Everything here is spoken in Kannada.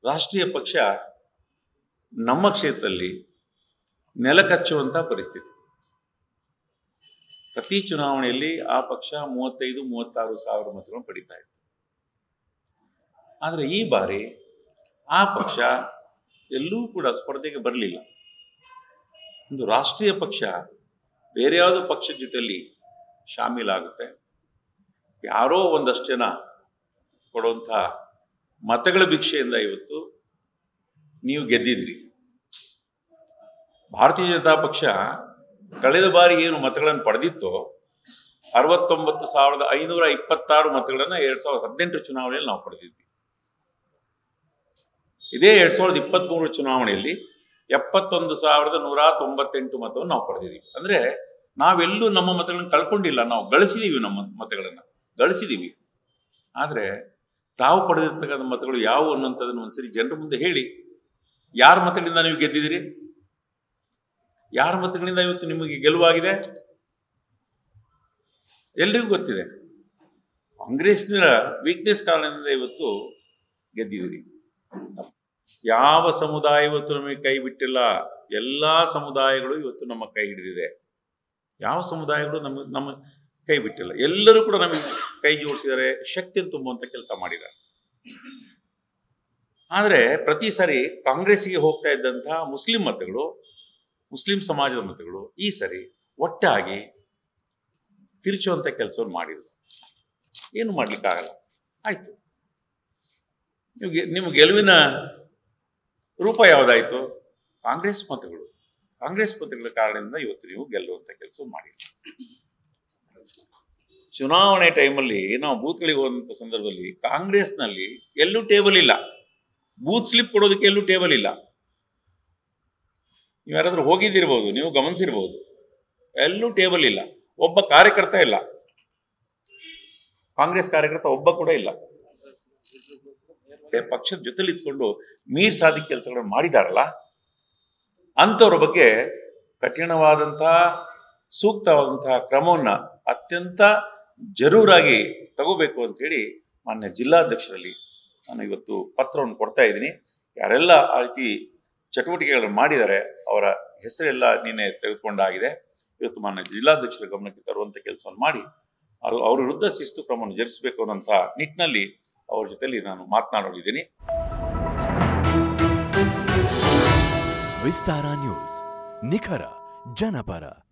ರಾಷ್ಟ್ರೀಯ ಪಕ್ಷ ನಮ್ಮ ಕ್ಷೇತ್ರದಲ್ಲಿ ನೆಲಕಚ್ಚುವಂಥ ಪರಿಸ್ಥಿತಿ ಪ್ರತಿ ಚುನಾವಣೆಯಲ್ಲಿ ಆ ಪಕ್ಷ ಮೂವತ್ತೈದು ಮೂವತ್ತಾರು ಸಾವಿರ ಮತಗಳನ್ನು ಪಡಿತಾ ಇತ್ತು ಆದರೆ ಈ ಬಾರಿ ಆ ಪಕ್ಷ ಎಲ್ಲೂ ಕೂಡ ಸ್ಪರ್ಧೆಗೆ ಬರಲಿಲ್ಲ ಒಂದು ರಾಷ್ಟ್ರೀಯ ಪಕ್ಷ ಬೇರೆ ಯಾವುದೋ ಪಕ್ಷದ ಜೊತೆಯಲ್ಲಿ ಶಾಮೀಲಾಗುತ್ತೆ ಯಾರೋ ಒಂದಷ್ಟು ಜನ ಕೊಡುವಂಥ ಮತಗಳ ಭಿಕ್ಷೆಯಿಂದ ಇವತ್ತು ನೀವು ಗೆದ್ದಿದ್ರಿ ಭಾರತೀಯ ಜನತಾ ಪಕ್ಷ ಕಳೆದ ಬಾರಿ ಏನು ಮತಗಳನ್ನು ಪಡೆದಿತ್ತೋ ಅರವತ್ತೊಂಬತ್ತು ಸಾವಿರದ ಐನೂರ ಇಪ್ಪತ್ತಾರು ಮತಗಳನ್ನು ಎರಡ್ ಸಾವಿರದ ಹದಿನೆಂಟು ಚುನಾವಣೆಯಲ್ಲಿ ನಾವು ಪಡೆದಿದ್ವಿ ಇದೇ ಎರಡ್ ಸಾವಿರದ ಇಪ್ಪತ್ತ್ಮೂರು ಚುನಾವಣೆಯಲ್ಲಿ ಎಪ್ಪತ್ತೊಂದು ಸಾವಿರದ ನೂರ ತೊಂಬತ್ತೆಂಟು ಮತವನ್ನು ನಾವು ಪಡೆದಿದ್ದೀವಿ ಅಂದ್ರೆ ನಾವೆಲ್ಲೂ ನಮ್ಮ ಮತಗಳನ್ನು ಕಳ್ಕೊಂಡಿಲ್ಲ ನಾವು ಗಳಿಸಿದೀವಿ ನಮ್ಮ ಮತಗಳನ್ನು ಗಳಿಸಿದೀವಿ ಆದರೆ ತಾವು ಪಡೆದಿರ್ತಕ್ಕಂಥ ಮತಗಳು ಯಾವುವು ಅನ್ನೋಂಥದ್ದನ್ನು ಒಂದ್ಸರಿ ಜನರ ಮುಂದೆ ಹೇಳಿ ಯಾರ ಮತಗಳಿಂದ ನೀವು ಗೆದ್ದಿದ್ದೀರಿ ಯಾರ ಮತಗಳಿಂದ ಇವತ್ತು ನಿಮಗೆ ಗೆಲುವಾಗಿದೆ ಎಲ್ರಿಗೂ ಗೊತ್ತಿದೆ ಕಾಂಗ್ರೆಸ್ನ ವೀಕ್ನೆಸ್ ಕಾರಣದಿಂದ ಇವತ್ತು ಗೆದ್ದಿದ್ದೀರಿ ಯಾವ ಸಮುದಾಯ ಇವತ್ತು ನಮಗೆ ಕೈ ಬಿಟ್ಟಿಲ್ಲ ಎಲ್ಲಾ ಸಮುದಾಯಗಳು ಇವತ್ತು ನಮ್ಮ ಕೈ ಹಿಡಿದಿದೆ ಯಾವ ಸಮುದಾಯಗಳು ನಮ್ಮ ನಮ್ಮ ಕೈ ಬಿಟ್ಟಿಲ್ಲ ಎಲ್ಲರೂ ಕೂಡ ನಮಗೆ ಕೈ ಜೋಡಿಸಿದ್ದಾರೆ ಶಕ್ತಿಯನ್ನು ತುಂಬುವಂತ ಕೆಲಸ ಮಾಡಿದ್ದಾರೆ ಆದರೆ ಪ್ರತಿ ಸಾರಿ ಕಾಂಗ್ರೆಸ್ಸಿಗೆ ಹೋಗ್ತಾ ಇದ್ದಂತಹ ಮುಸ್ಲಿಂ ಮತಗಳು ಮುಸ್ಲಿಂ ಸಮಾಜದ ಮತಗಳು ಈ ಸರಿ ಒಟ್ಟಾಗಿ ತಿರುಚುವಂತ ಕೆಲಸವನ್ನು ಮಾಡಿದ್ರು ಏನು ಮಾಡ್ಲಿಕ್ಕಾಗಲ್ಲ ಆಯ್ತು ನೀವು ಗೆ- ನಿಮ್ಮ ಗೆಲುವಿನ ರೂಪ ಯಾವುದಾಯ್ತು ಕಾಂಗ್ರೆಸ್ ಮತಗಳು ಕಾಂಗ್ರೆಸ್ ಮತಗಳ ಕಾರಣದಿಂದ ಇವತ್ತು ನೀವು ಗೆಲ್ಲುವಂತ ಕೆಲಸ ಮಾಡಿ ಚುನಾವಣೆ ಟೈಮಲ್ಲಿ ನಾವು ಬೂತ್ಗಳಿಗೆ ಹೋದಂಥ ಸಂದರ್ಭದಲ್ಲಿ ಕಾಂಗ್ರೆಸ್ನಲ್ಲಿ ಎಲ್ಲೂ ಟೇಬಲ್ ಇಲ್ಲ ಬೂತ್ ಸ್ಲಿಪ್ ಕೊಡೋದಕ್ಕೆ ಎಲ್ಲೂ ಟೇಬಲ್ ಇಲ್ಲ ನೀವು ಯಾರಾದ್ರೂ ಹೋಗಿದ್ದಿರ್ಬೋದು ನೀವು ಗಮನಿಸಿರ್ಬೋದು ಎಲ್ಲೂ ಟೇಬಲ್ ಇಲ್ಲ ಒಬ್ಬ ಕಾರ್ಯಕರ್ತ ಇಲ್ಲ ಕಾಂಗ್ರೆಸ್ ಕಾರ್ಯಕರ್ತ ಒಬ್ಬ ಕೂಡ ಇಲ್ಲ ಏ, ಪಕ್ಷದ ಜೊತೆಲಿ ಇದ್ಕೊಂಡು ಮೀರ್ ಸಾದಿ ಕೆಲಸಗಳನ್ನು ಮಾಡಿದಾರಲ್ಲ ಅಂಥವ್ರ ಬಗ್ಗೆ ಕಠಿಣವಾದಂತಹ ಸೂಕ್ತವಾದಂತಹ ಕ್ರಮವನ್ನ ಅತ್ಯಂತ ಜರೂರಾಗಿ ತಗೋಬೇಕು ಅಂತ ಹೇಳಿ ಮಾನ್ಯ ಜಿಲ್ಲಾಧ್ಯಕ್ಷರಲ್ಲಿ ನಾನು ಇವತ್ತು ಪತ್ರವನ್ನು ಕೊಡ್ತಾ ಇದ್ದೀನಿ ಯಾರೆಲ್ಲ ಆ ರೀತಿ ಚಟುವಟಿಕೆಗಳನ್ನು ಮಾಡಿದ್ದಾರೆ ಅವರ ಹೆಸರೆಲ್ಲ ನಿನ್ನೆ ತೆಗೆದುಕೊಂಡಾಗಿದೆ ಇವತ್ತು ಮಾನ್ಯ ಜಿಲ್ಲಾಧ್ಯಕ್ಷರ ಗಮನಕ್ಕೆ ತರುವಂತ ಕೆಲಸವನ್ನು ಮಾಡಿ ಅದು ಅವ್ರ ವಿರುದ್ಧ ಶಿಸ್ತು ಕ್ರಮವನ್ನು ಜರುಗಿಸಬೇಕು ಅನ್ನೋಂಥ ನಿಟ್ಟಿನಲ್ಲಿ ಅವ್ರ ಜೊತೆಲಿ ನಾನು ಮಾತನಾಡಲಿದ್ದೀನಿ ವಿಸ್ತಾರ ನ್ಯೂಸ್ ನಿಖರ ಜನಪರ